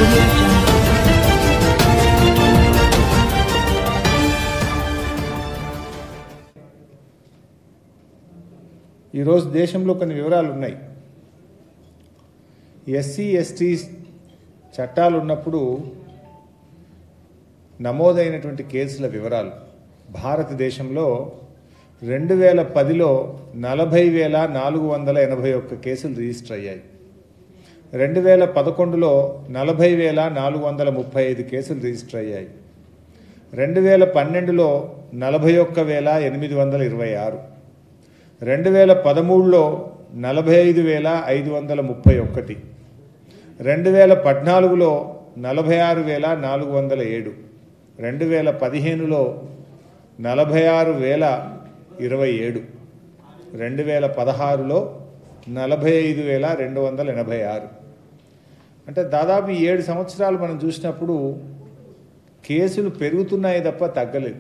audio jungle. ఈరోజు దేశంలో కొన్ని వివరాలు ఉన్నాయి ఎస్సీ ఎస్టీ చట్టాలు ఉన్నప్పుడు నమోదైనటువంటి కేసుల వివరాలు భారతదేశంలో రెండు వేల పదిలో నలభై వేల నాలుగు వందల ఎనభై ఒక్క కేసులు రిజిస్టర్ అయ్యాయి రెండు వేల పదకొండులో నలభై వేల నాలుగు వందల ముప్పై ఐదు కేసులు రిజిస్టర్ అయ్యాయి రెండు వేల పన్నెండులో నలభై ఒక్క వేల ఎనిమిది వందల ఇరవై ఆరు రెండు వేల పదమూడులో నలభై ఐదు వేల ఐదు వందల ముప్పై ఒకటి రెండు వేల పద్నాలుగులో నలభై ఆరు వేల నాలుగు వందల ఏడు రెండు వేల పదిహేనులో నలభై ఆరు వేల ఇరవై ఏడు రెండు వేల పదహారులో నలభై ఐదు వేల రెండు వందల ఎనభై ఆరు అంటే దాదాపు ఈ ఏడు సంవత్సరాలు మనం చూసినప్పుడు కేసులు పెరుగుతున్నాయి తప్ప తగ్గలేదు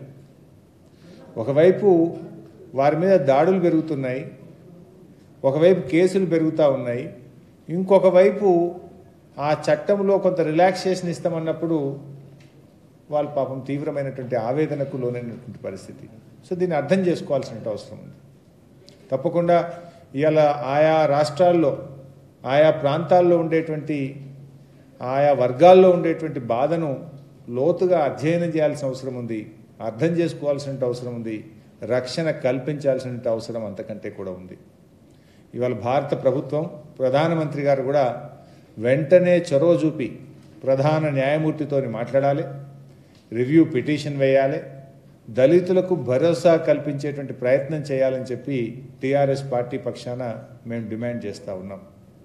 ఒకవైపు వారి మీద దాడులు పెరుగుతున్నాయి ఒకవైపు కేసులు పెరుగుతూ ఉన్నాయి ఇంకొక వైపు ఆ చట్టంలో కొంత రిలాక్సేషన్ ఇస్తామన్నప్పుడు వాళ్ళు పాపం తీవ్రమైనటువంటి ఆవేదనకు లోనైనటువంటి పరిస్థితి సో దీన్ని అర్థం చేసుకోవాల్సిన అవసరం ఉంది తప్పకుండా ఇవాళ ఆయా రాష్ట్రాల్లో ఆయా ప్రాంతాల్లో ఉండేటువంటి ఆయా వర్గాల్లో ఉండేటువంటి బాధను లోతుగా అధ్యయనం చేయాల్సిన అవసరం ఉంది అర్థం చేసుకోవాల్సిన అవసరం ఉంది రక్షణ కల్పించాల్సిన అవసరం అంతకంటే కూడా ఉంది ఇవాళ భారత ప్రభుత్వం ప్రధానమంత్రి గారు కూడా వెంటనే చొరవ చూపి ప్రధాన న్యాయమూర్తితోని మాట్లాడాలి రివ్యూ పిటిషన్ వేయాలి దళితులకు భరోసా కల్పించేటువంటి ప్రయత్నం చేయాలని చెప్పి టీఆర్ఎస్ పార్టీ పక్షాన మేము డిమాండ్ చేస్తూ ఉన్నాం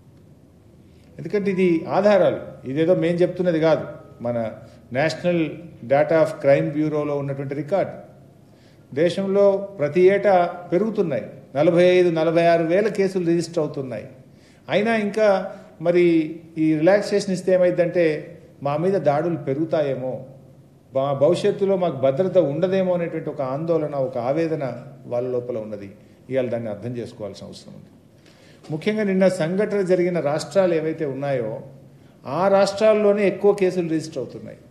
ఎందుకంటే ఇది ఆధారాలు ఇదేదో మేము చెప్తున్నది కాదు మన నేషనల్ డేటా ఆఫ్ క్రైమ్ బ్యూరోలో ఉన్నటువంటి రికార్డ్ దేశంలో ప్రతి ఏటా పెరుగుతున్నాయి నలభై ఐదు నలభై ఆరు వేల కేసులు రిజిస్టర్ అవుతున్నాయి అయినా ఇంకా మరి ఈ రిలాక్సేషన్ ఇస్తే ఏమైందంటే మా మీద దాడులు పెరుగుతాయేమో మా భవిష్యత్తులో మాకు భద్రత ఉండదేమో అనేటువంటి ఒక ఆందోళన ఒక ఆవేదన వాళ్ళ లోపల ఉన్నది ఇవాళ దాన్ని అర్థం చేసుకోవాల్సిన అవసరం ఉంది ముఖ్యంగా నిన్న సంఘటన జరిగిన రాష్ట్రాలు ఏవైతే ఉన్నాయో ఆ రాష్ట్రాల్లోనే ఎక్కువ కేసులు రిజిస్టర్ అవుతున్నాయి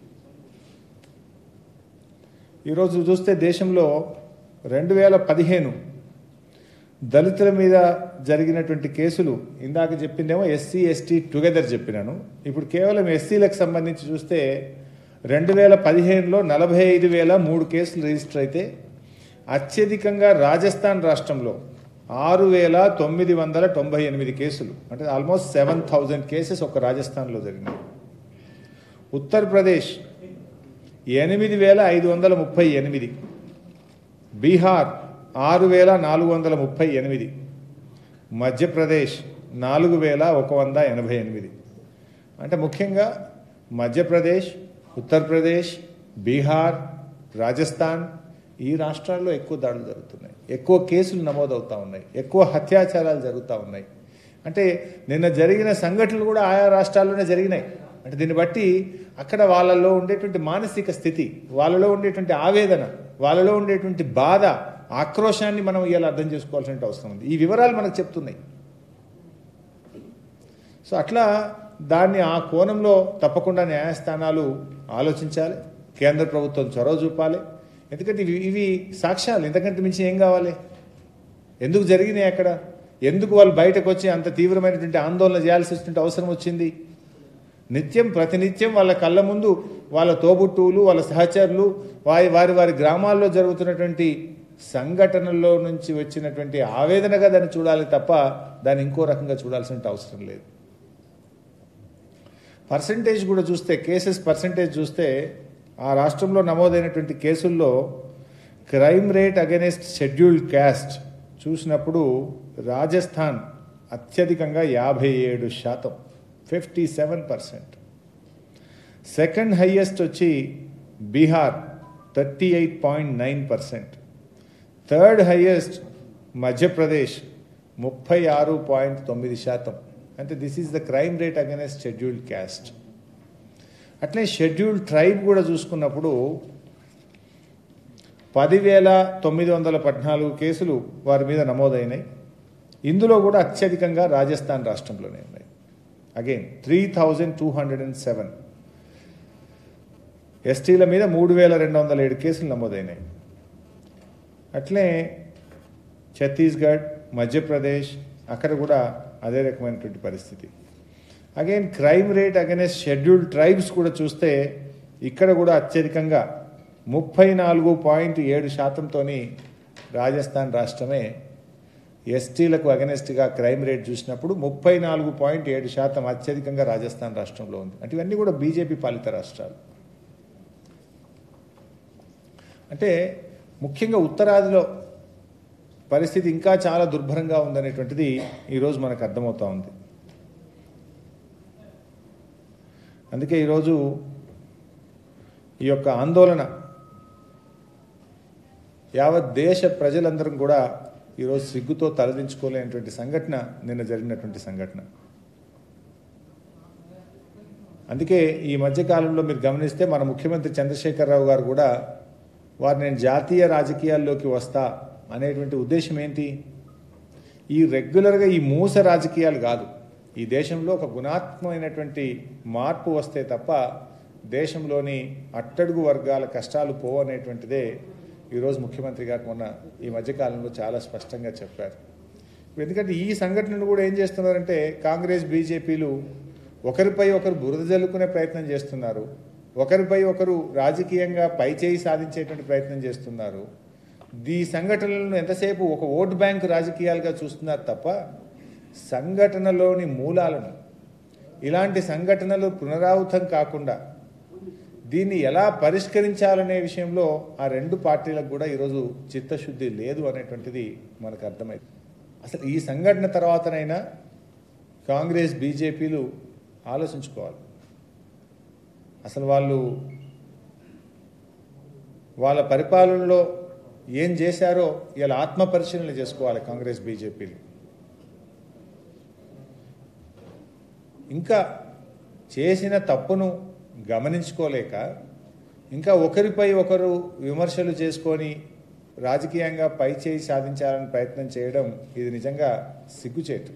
ఈరోజు చూస్తే దేశంలో రెండు వేల పదిహేను దళితుల మీద జరిగినటువంటి కేసులు ఇందాక చెప్పిందేమో ఎస్సీ ఎస్టీ టుగెదర్ చెప్పినాను ఇప్పుడు కేవలం ఎస్సీలకు సంబంధించి చూస్తే రెండు వేల పదిహేనులో నలభై ఐదు వేల మూడు కేసులు రిజిస్టర్ అయితే అత్యధికంగా రాజస్థాన్ రాష్ట్రంలో ఆరు వేల తొమ్మిది వందల తొంభై ఎనిమిది కేసులు అంటే ఆల్మోస్ట్ సెవెన్ థౌజండ్ కేసెస్ ఒక రాజస్థాన్లో జరిగినాయి ఉత్తరప్రదేశ్ ఎనిమిది వేల ఐదు వందల ముప్పై ఎనిమిది బీహార్ ఆరు వేల నాలుగు వందల ముప్పై ఎనిమిది మధ్యప్రదేశ్ నాలుగు వేల ఒక వంద ఎనభై ఎనిమిది అంటే ముఖ్యంగా మధ్యప్రదేశ్ ఉత్తరప్రదేశ్ బీహార్ రాజస్థాన్ ఈ రాష్ట్రాల్లో ఎక్కువ దాడులు జరుగుతున్నాయి ఎక్కువ కేసులు నమోదవుతూ ఉన్నాయి ఎక్కువ హత్యాచారాలు జరుగుతూ ఉన్నాయి అంటే నిన్న జరిగిన సంఘటనలు కూడా ఆయా రాష్ట్రాల్లోనే జరిగినాయి అంటే దీన్ని బట్టి అక్కడ వాళ్ళలో ఉండేటువంటి మానసిక స్థితి వాళ్ళలో ఉండేటువంటి ఆవేదన వాళ్ళలో ఉండేటువంటి బాధ ఆక్రోశాన్ని మనం ఇవాళ అర్థం చేసుకోవాల్సిన అవసరం ఉంది ఈ వివరాలు మనకు చెప్తున్నాయి సో అట్లా దాన్ని ఆ కోణంలో తప్పకుండా న్యాయస్థానాలు ఆలోచించాలి కేంద్ర ప్రభుత్వం చొరవ చూపాలి ఎందుకంటే ఇవి ఇవి సాక్ష్యాలు ఇంతకంటే మించి ఏం కావాలి ఎందుకు జరిగినాయి అక్కడ ఎందుకు వాళ్ళు బయటకు వచ్చి అంత తీవ్రమైనటువంటి ఆందోళన చేయాల్సి వచ్చినటువంటి అవసరం వచ్చింది నిత్యం ప్రతినిత్యం వాళ్ళ కళ్ళ ముందు వాళ్ళ తోబుట్టువులు వాళ్ళ సహచరులు వారి వారి వారి గ్రామాల్లో జరుగుతున్నటువంటి సంఘటనల్లో నుంచి వచ్చినటువంటి ఆవేదనగా దాన్ని చూడాలి తప్ప దాన్ని ఇంకో రకంగా చూడాల్సిన అవసరం లేదు పర్సంటేజ్ కూడా చూస్తే కేసెస్ పర్సంటేజ్ చూస్తే ఆ రాష్ట్రంలో నమోదైనటువంటి కేసుల్లో crime rate against scheduled caste చూసినప్పుడు రాజస్థాన్ అత్యధికంగా యాభై ఏడు శాతం fifty seven percent second highest వచ్చి Bihar thirty eight point nine percent third highest Madhya Pradesh ముప్పై ఆరు పాయింట్ తొమ్మిది శాతం అంటే this is the crime rate against scheduled caste అట్లే షెడ్యూల్డ్ ట్రైబ్ కూడా చూసుకున్నప్పుడు పదివేల తొమ్మిది వందల పద్నాలుగు కేసులు వారి మీద నమోదైనాయి ఇందులో కూడా అత్యధికంగా రాజస్థాన్ రాష్ట్రంలోనే ఉన్నాయి again three thousand two hundred and seven ఎస్టీల మీద మూడు వేల రెండు వందల ఏడు కేసులు నమోదైనాయి అట్లే ఛత్తీస్గఢ్ మధ్యప్రదేశ్ అక్కడ కూడా అదే రకమైనటువంటి పరిస్థితి again crime rate against scheduled tribes కూడా చూస్తే ఇక్కడ కూడా అత్యధికంగా ముప్పై నాలుగు పాయింట్ ఏడు శాతంతో రాజస్థాన్ రాష్ట్రమే ఎస్టీలకు అగనెస్ట్గా క్రైమ్ రేట్ చూసినప్పుడు ముప్పై నాలుగు పాయింట్ ఏడు శాతం అత్యధికంగా రాజస్థాన్ రాష్ట్రంలో ఉంది అంటే ఇవన్నీ కూడా బీజేపీ పాలిత రాష్ట్రాలు అంటే ముఖ్యంగా ఉత్తరాదిలో పరిస్థితి ఇంకా చాలా దుర్భరంగా ఉందనేటువంటిది ఈరోజు మనకు అర్థమవుతా ఉంది అందుకే ఈరోజు ఈ యొక్క ఆందోళన యావత్ దేశ ప్రజలందరం కూడా ఈరోజు సిగ్గుతో తలదించుకోలేనటువంటి సంఘటన నిన్న జరిగినటువంటి సంఘటన అందుకే ఈ మధ్యకాలంలో మీరు గమనిస్తే మన ముఖ్యమంత్రి చంద్రశేఖరరావు గారు కూడా వారు నేను జాతీయ రాజకీయాల్లోకి వస్తా అనేటువంటి ఉద్దేశం ఏంటి ఈ రెగ్యులర్గా ఈ మూస రాజకీయాలు కాదు ఈ దేశంలో ఒక గుణాత్మకమైనటువంటి మార్పు వస్తే తప్ప దేశంలోని అట్టడుగు వర్గాల కష్టాలు పోవనేటువంటిదే ఈరోజు ముఖ్యమంత్రి గారు మొన్న ఈ మధ్యకాలంలో చాలా స్పష్టంగా చెప్పారు ఎందుకంటే ఈ సంఘటనలు కూడా ఏం చేస్తున్నారంటే కాంగ్రెస్ బీజేపీలు ఒకరిపై ఒకరు బురద జల్లుకునే ప్రయత్నం చేస్తున్నారు ఒకరిపై ఒకరు రాజకీయంగా పైచేయి సాధించేటువంటి ప్రయత్నం చేస్తున్నారు ఈ సంఘటనలను ఎంతసేపు ఒక ఓట్ బ్యాంక్ రాజకీయాలుగా చూస్తున్నారు తప్ప సంఘటనలోని మూలాలను ఇలాంటి సంఘటనలు పునరావృతం కాకుండా దీన్ని ఎలా పరిష్కరించాలనే విషయంలో ఆ రెండు పార్టీలకు కూడా ఈరోజు చిత్తశుద్ధి లేదు అనేటువంటిది మనకు అర్థమైంది అసలు ఈ సంఘటన తర్వాతనైనా కాంగ్రెస్ బీజేపీలు ఆలోచించుకోవాలి అసలు వాళ్ళు వాళ్ళ పరిపాలనలో ఏం చేశారో ఇలా ఆత్మ పరిశీలన చేసుకోవాలి కాంగ్రెస్ బీజేపీలు ఇంకా చేసిన తప్పును గమనించుకోలేక ఇంకా ఒకరిపై ఒకరు విమర్శలు చేసుకొని రాజకీయంగా పై చేయి సాధించాలని ప్రయత్నం చేయడం ఇది నిజంగా సిగ్గుచేటు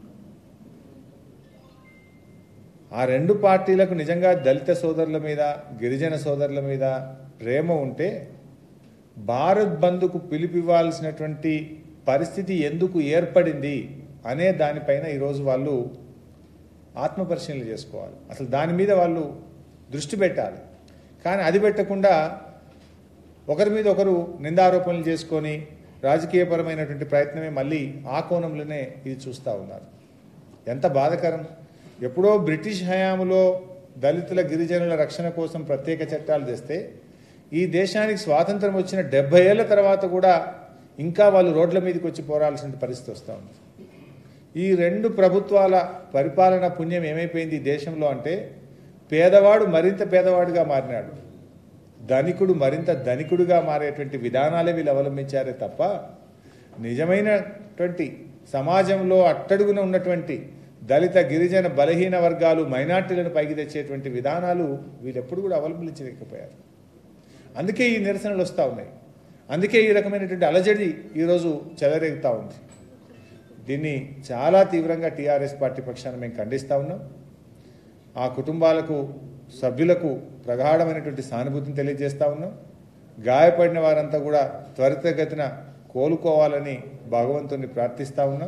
ఆ రెండు పార్టీలకు నిజంగా దళిత సోదరుల మీద గిరిజన సోదరుల మీద ప్రేమ ఉంటే భారత్ బంద్కు పిలిపివ్వాల్సినటువంటి పరిస్థితి ఎందుకు ఏర్పడింది అనే దానిపైన ఈరోజు వాళ్ళు ఆత్మపరిశీలన చేసుకోవాలి అసలు దాని మీద వాళ్ళు దృష్టి పెట్టాలి కానీ అది పెట్టకుండా ఒకరి మీద ఒకరు నిందారోపణలు చేసుకొని రాజకీయపరమైనటువంటి ప్రయత్నమే మళ్ళీ ఆ కోణంలోనే ఇది చూస్తూ ఉన్నారు ఎంత బాధకరం ఎప్పుడో బ్రిటిష్ హయాంలో దళితుల గిరిజనుల రక్షణ కోసం ప్రత్యేక చట్టాలు తెస్తే ఈ దేశానికి స్వాతంత్రం వచ్చిన డెబ్బై ఏళ్ళ తర్వాత కూడా ఇంకా వాళ్ళు రోడ్ల మీదకి వచ్చి పోరాల్సిన పరిస్థితి వస్తూ ఉంది ఈ రెండు ప్రభుత్వాల పరిపాలన పుణ్యం ఏమైపోయింది ఈ దేశంలో అంటే పేదవాడు మరింత పేదవాడుగా మారినాడు ధనికుడు మరింత ధనికుడుగా మారేటువంటి విధానాలే వీళ్ళు అవలంబించారే తప్ప నిజమైనటువంటి సమాజంలో అట్టడుగున ఉన్నటువంటి దళిత గిరిజన బలహీన వర్గాలు మైనార్టీలను పైకి తెచ్చేటువంటి విధానాలు వీళ్ళెప్పుడు కూడా అవలంబించలేకపోయారు అందుకే ఈ నిరసనలు వస్తూ ఉన్నాయి అందుకే ఈ రకమైనటువంటి అలజడి ఈరోజు చెలరేగుతూ ఉంది దీన్ని చాలా తీవ్రంగా టీఆర్ఎస్ పార్టీ పక్షాన మేము ఖండిస్తూ ఉన్నాం ఆ కుటుంబాలకు సభ్యులకు ప్రగాఢమైనటువంటి సానుభూతిని తెలియజేస్తూ ఉన్నాం గాయపడిన వారంతా కూడా త్వరితగతిన కోలుకోవాలని భగవంతుని ప్రార్థిస్తూ ఉన్నాం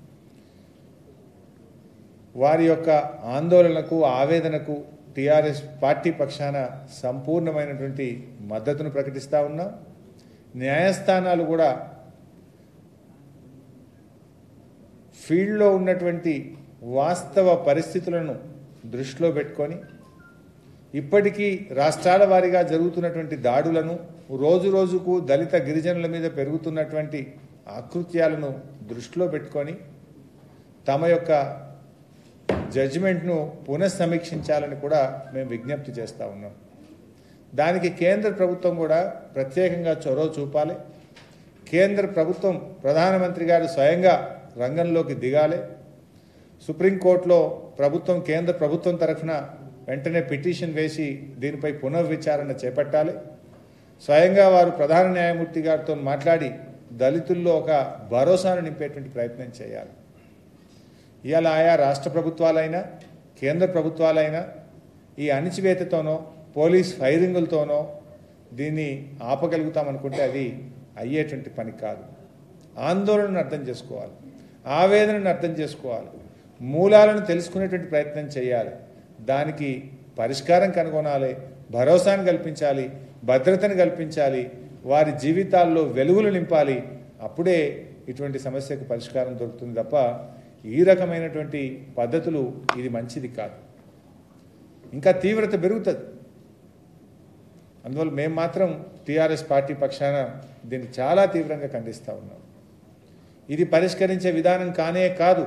వారి యొక్క ఆందోళనకు ఆవేదనకు టీఆర్ఎస్ పార్టీ పక్షాన సంపూర్ణమైనటువంటి మద్దతును ప్రకటిస్తూ ఉన్నాం న్యాయస్థానాలు కూడా ఫీల్డ్లో ఉన్నటువంటి వాస్తవ పరిస్థితులను దృష్టిలో పెట్టుకొని ఇప్పటికీ రాష్ట్రాల వారీగా జరుగుతున్నటువంటి దాడులను రోజు రోజుకు దళిత గిరిజనుల మీద పెరుగుతున్నటువంటి ఆకృత్యాలను దృష్టిలో పెట్టుకొని తమ యొక్క జడ్జిమెంట్ను పునఃసమీక్షించాలని కూడా మేము విజ్ఞప్తి చేస్తూ ఉన్నాం దానికి కేంద్ర ప్రభుత్వం కూడా ప్రత్యేకంగా చొరవ చూపాలి కేంద్ర ప్రభుత్వం ప్రధానమంత్రి గారు స్వయంగా రంగంలోకి దిగాలి సుప్రీంకోర్టులో ప్రభుత్వం కేంద్ర ప్రభుత్వం తరఫున వెంటనే పిటిషన్ వేసి దీనిపై పునర్విచారణ చేపట్టాలి స్వయంగా వారు ప్రధాన న్యాయమూర్తి గారితో మాట్లాడి దళితుల్లో ఒక భరోసాను నింపేటువంటి ప్రయత్నం చేయాలి ఇవాళ ఆయా రాష్ట్ర ప్రభుత్వాలైనా కేంద్ర ప్రభుత్వాలైనా ఈ అణిచివేతతోనో పోలీస్ ఫైరింగులతోనో దీన్ని ఆపగలుగుతామనుకుంటే అది అయ్యేటువంటి పని కాదు ఆందోళనను అర్థం చేసుకోవాలి ఆవేదనను అర్థం చేసుకోవాలి మూలాలను తెలుసుకునేటువంటి ప్రయత్నం చేయాలి దానికి పరిష్కారం కనుగొనాలి భరోసాను కల్పించాలి భద్రతను కల్పించాలి వారి జీవితాల్లో వెలుగులు నింపాలి అప్పుడే ఇటువంటి సమస్యకు పరిష్కారం దొరుకుతుంది తప్ప ఈ రకమైనటువంటి పద్ధతులు ఇది మంచిది కాదు ఇంకా తీవ్రత పెరుగుతుంది అందువల్ల మేము మాత్రం టీఆర్ఎస్ పార్టీ పక్షాన దీన్ని చాలా తీవ్రంగా ఖండిస్తూ ఉన్నాం ఇది పరిష్కరించే విధానం కానే కాదు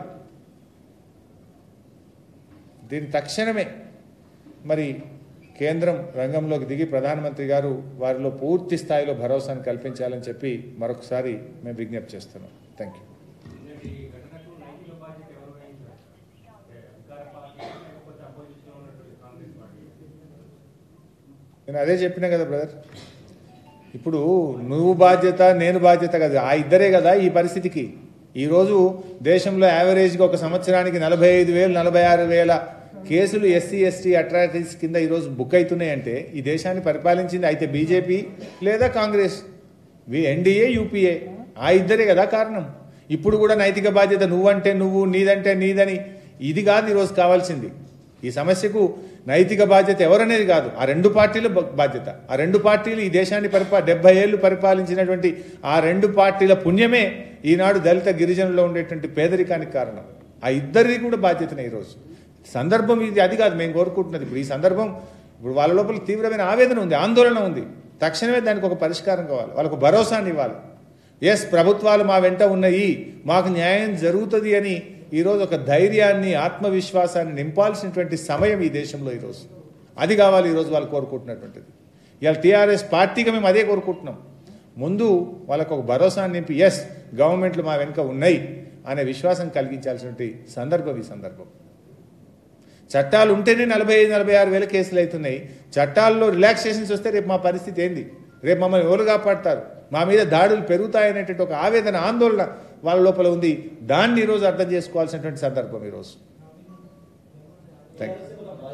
దీని తక్షణమే మరి కేంద్రం రంగంలోకి దిగి ప్రధానమంత్రి గారు వారిలో పూర్తి స్థాయిలో భరోసాను కల్పించాలని చెప్పి మరొకసారి మేము విజ్ఞప్తి చేస్తున్నాం థ్యాంక్ యూ నిన్నటి ఘటనకు నైతిక బాధ్యత ఎవరు వహించారు అంటే అధికార పార్టీ లేకపోతే అపోజిషన్ లో ఉన్నటువంటి కాంగ్రెస్ పార్టీ నేను అదే చెప్పినా కదా బ్రదర్ ఇప్పుడు నువ్వు బాధ్యత నేను బాధ్యత కదా ఆ ఇద్దరే కదా ఈ పరిస్థితికి ఈరోజు దేశంలో యావరేజ్గా ఒక సంవత్సరానికి నలభై ఐదు వేలు నలభై ఆరు వేల కేసులు ఎస్సీ ఎస్టీ అట్రాసిటీస్ కింద ఈరోజు బుక్ అవుతున్నాయంటే ఈ దేశాన్ని పరిపాలించింది అయితే బీజేపీ లేదా కాంగ్రెస్ ఎన్డీఏ యూపీఏ ఆ ఇద్దరే కదా కారణం ఇప్పుడు కూడా నైతిక బాధ్యత నువ్వంటే నువ్వు నీదంటే నీదని ఇది కాదు ఈరోజు కావాల్సింది ఈ సమస్యకు నైతిక బాధ్యత ఎవరనేది కాదు ఆ రెండు పార్టీల బ- బాధ్యత ఆ రెండు పార్టీలు ఈ దేశాన్ని పరిపా డెబ్బై ఏళ్ళు పరిపాలించినటువంటి ఆ రెండు పార్టీల పుణ్యమే ఈనాడు దళిత గిరిజనుల్లో ఉండేటువంటి పేదరికానికి కారణం ఆ ఇద్దరిది కూడా బాధ్యతనే ఈరోజు సందర్భం ఇది అది కాదు మేము కోరుకుంటున్నది ఇప్పుడు ఈ సందర్భం ఇప్పుడు వాళ్ళ లోపల తీవ్రమైన ఆవేదన ఉంది ఆందోళన ఉంది తక్షణమే దానికి ఒక పరిష్కారం కావాలి వాళ్ళకు భరోసాని ఇవ్వాలి ఎస్ ప్రభుత్వాలు మా వెంట ఉన్నాయి మాకు న్యాయం జరుగుతుంది అని ఈరోజు ఒక ధైర్యాన్ని ఆత్మవిశ్వాసాన్ని నింపాల్సినటువంటి సమయం ఈ దేశంలో ఈరోజు అది కావాలి ఈరోజు వాళ్ళు కోరుకుంటున్నటువంటిది ఇవాళ టీఆర్ఎస్ పార్టీగా మేము అదే కోరుకుంటున్నాం ముందు వాళ్ళకు ఒక భరోసాన్ని నింపి ఎస్ గవర్నమెంట్లు మా వెనుక ఉన్నాయి అనే విశ్వాసం కలిగించాల్సినటువంటి సందర్భం ఈ సందర్భం చట్టాలు ఉంటేనే నలభై ఐదు నలభై ఆరు వేల కేసులు అవుతున్నాయి చట్టాల్లో రిలాక్సేషన్స్ వస్తే రేపు మా పరిస్థితి ఏంది రేపు మమ్మల్ని ఎవరు కాపాడతారు మా మీద దాడులు పెరుగుతాయనేటువంటి ఒక ఆవేదన ఆందోళన వాళ్ళ లోపల ఉంది దాన్ని ఈరోజు అర్థం చేసుకోవాల్సినటువంటి సందర్భం ఈరోజు థ్యాంక్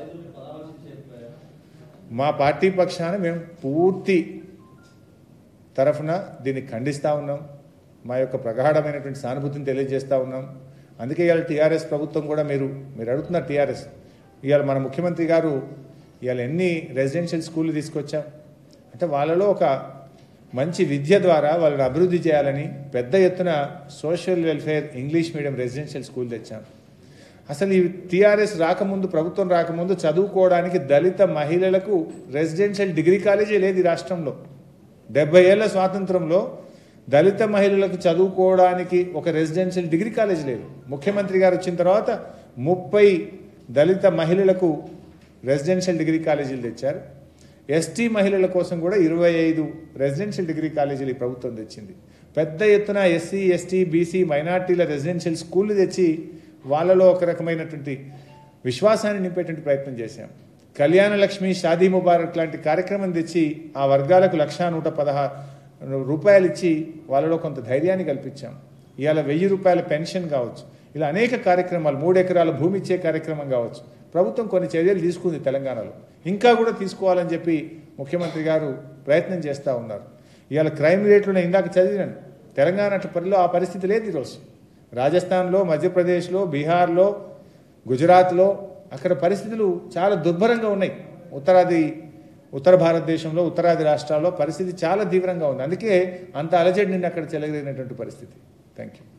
మా పార్టీ పక్షాన మేము పూర్తి తరఫున దీన్ని ఖండిస్తూ ఉన్నాం మా యొక్క ప్రగాఢమైనటువంటి సానుభూతిని తెలియజేస్తూ ఉన్నాం అందుకే ఇవాళ టీఆర్ఎస్ ప్రభుత్వం కూడా మీరు మీరు అడుగుతున్నారు టీఆర్ఎస్ ఇవాళ మన ముఖ్యమంత్రి గారు ఇవాళ ఎన్ని రెసిడెన్షియల్ స్కూళ్ళు తీసుకొచ్చాం అంటే వాళ్ళలో ఒక మంచి విద్య ద్వారా వాళ్ళని అభివృద్ధి చేయాలని పెద్ద ఎత్తున social welfare English medium residential school తెచ్చాం అసలు ఈ టీఆర్ఎస్ రాకముందు ప్రభుత్వం రాకముందు చదువుకోవడానికి దళిత మహిళలకు రెసిడెన్షియల్ డిగ్రీ కాలేజీ లేదు ఈ రాష్ట్రంలో డెబ్బై ఏళ్ల స్వాతంత్రంలో దళిత మహిళలకు చదువుకోవడానికి ఒక రెసిడెన్షియల్ డిగ్రీ కాలేజ్ లేదు ముఖ్యమంత్రి గారు వచ్చిన తర్వాత ముప్పై దళిత మహిళలకు రెసిడెన్షియల్ డిగ్రీ కాలేజీలు తెచ్చారు ఎస్టీ మహిళల కోసం కూడా ఇరవై ఐదు రెసిడెన్షియల్ డిగ్రీ కాలేజీలు ఈ ప్రభుత్వం తెచ్చింది పెద్ద ఎత్తున ఎస్సీ ఎస్టీ బీసీ మైనార్టీల రెసిడెన్షియల్ స్కూళ్ళు తెచ్చి వాళ్ళలో ఒక రకమైనటువంటి విశ్వాసాన్ని నింపేటువంటి ప్రయత్నం చేశాం కళ్యాణ లక్ష్మి షాదీ ముబారక్ లాంటి కార్యక్రమం తెచ్చి ఆ వర్గాలకు లక్షా నూట పదహారు రూపాయలు ఇచ్చి వాళ్ళలో కొంత ధైర్యాన్ని కల్పించాం ఇవాళ వెయ్యి రూపాయల పెన్షన్ కావచ్చు ఇలా అనేక కార్యక్రమాలు మూడు ఎకరాల భూమి ఇచ్చే కార్యక్రమం కావచ్చు ప్రభుత్వం కొన్ని చర్యలు తీసుకుంది తెలంగాణలో ఇంకా కూడా తీసుకోవాలని చెప్పి ముఖ్యమంత్రి గారు ప్రయత్నం చేస్తూ ఉన్నారు ఇవాళ క్రైమ్ రేట్లు నేను ఇందాక చదివినాను తెలంగాణ అట్ల పరిలో ఆ పరిస్థితి లేదు ఈరోజు రాజస్థాన్లో మధ్యప్రదేశ్లో బీహార్లో గుజరాత్లో అక్కడ పరిస్థితులు చాలా దుర్భరంగా ఉన్నాయి ఉత్తరాది ఉత్తర భారతదేశంలో ఉత్తరాది రాష్ట్రాల్లో పరిస్థితి చాలా తీవ్రంగా ఉంది అందుకే అంత అలజడి నిన్న అక్కడ చెలగలిగినటువంటి పరిస్థితి థ్యాంక్ యూ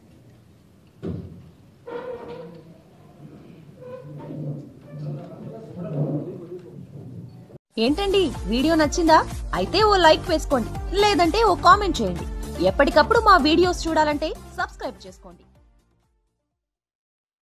ఏంటండి వీడియో నచ్చిందా అయితే ఓ లైక్ వేసుకోండి లేదంటే ఓ కామెంట్ చేయండి ఎప్పటికప్పుడు మా వీడియోస్ చూడాలంటే సబ్స్క్రైబ్ చేసుకోండి